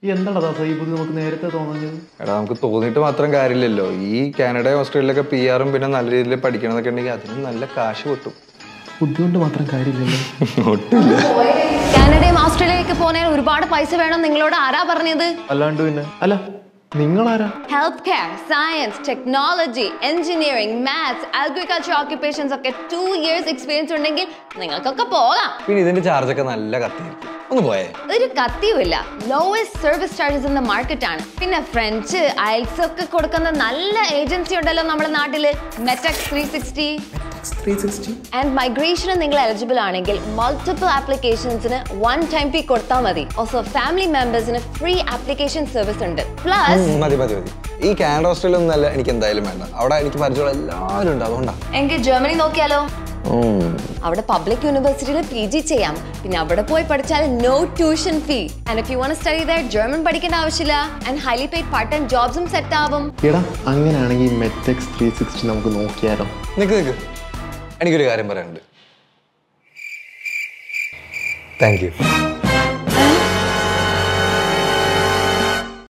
ഈ എന്താണ് ദാസ ഈ ബുദ്ധി നമുക്ക് നേരത്തെ തോന്നുന്നത് എടാ നമുക്ക് തോന്നിയിട്ട് മാത്രം കാര്യമില്ലല്ലോ ഈ കാനഡ ഓസ്ട്രേലിയയിലൊക്കെ പി ആറും പിന്നെ നല്ല രീതിയിൽ പഠിക്കണം എന്നൊക്കെ ഉണ്ടെങ്കിൽ അതിന് നല്ല കാശ് കിട്ടും ബുദ്ധി കൊണ്ട് മാത്രം കാര്യമില്ലല്ലോ ഒട്ടില്ല കാനഡയും ഓസ്ട്രേലിയയൊക്കെ പോകാൻ ഒരുപാട് പൈസ വേണം നിങ്ങളോട് ആരാ പറഞ്ഞത് അല്ലാണ്ട് പിന്നെ അല്ല നിങ്ങളാരാ health care science technology engineering maths agriculture occupations ഒക്കെ ടു ഇയേഴ്സ് എക്സ്പീരിയൻസ് ഉണ്ടെങ്കിൽ നിങ്ങൾക്കൊക്കെ പോകാം പിന്നെ ഇതിന്റെ ചാർജ് ഒക്കെ നല്ല കത്തിയായിരിക്കും ഒന്ന് പോയേ ഒരു കത്തിയുമില്ല lowest service charges in the market ആണ് പിന്നെ ഫ്രഞ്ച് അയൽസ് ഒക്കെ കൊടുക്കുന്ന നല്ല ഏജൻസി ഉണ്ടല്ലോ നമ്മുടെ നാട്ടില് മെറ്റക്സ് ത്രീ സിക്സ്റ്റി ആൻഡ് മൈഗ്രേഷന് നിങ്ങൾ എലിജിബിൾ ആണെങ്കിൽ മൾട്ടിപ്പിൾ ആപ്ലിക്കേഷൻസിന് വൺ ടൈം ഫീ കൊടുത്താൽ മതി ഓൾസോ ഫാമിലി മെമ്പേഴ്സിന് ഫ്രീ ആപ്ലിക്കേഷൻ സർവീസ് ഉണ്ട് പ്ലസ് ഉം, മതി മതി മതി ഈ കാനഡ ഓസ്ട്രേലിയ ഒന്നും അല്ല എനിക്ക് എന്തായാലും വേണ്ട അവിടെ എനിക്ക് പരിചയമുള്ള എല്ലാവരും ഉണ്ട് അതുകൊണ്ടാ എങ്കിൽ ജർമ്മനി നോക്കിയാലോ ഉം. അവിടെ പബ്ലിക് യൂണിവേഴ്സിറ്റിയിൽ പി ജി ചെയ്യാം പിന്നെ അവിടെ പോയി പഠിച്ചാൽ no tuition fee and if you want study there German പഠിക്കേണ്ട ആവശ്യമില്ല and highly paid part time ജോബ്സും സെറ്റ് ആവും എടാ അങ്ങനെയാണെങ്കിൽ മെറ്റെക്സ് ത്രീ സിക്സ്റ്റി നമുക്ക് നോക്കിയാലോ നിക്ക് നിക്ക് എനിക്കൊരു കാര്യം പറയാനുണ്ട് താങ്ക് യു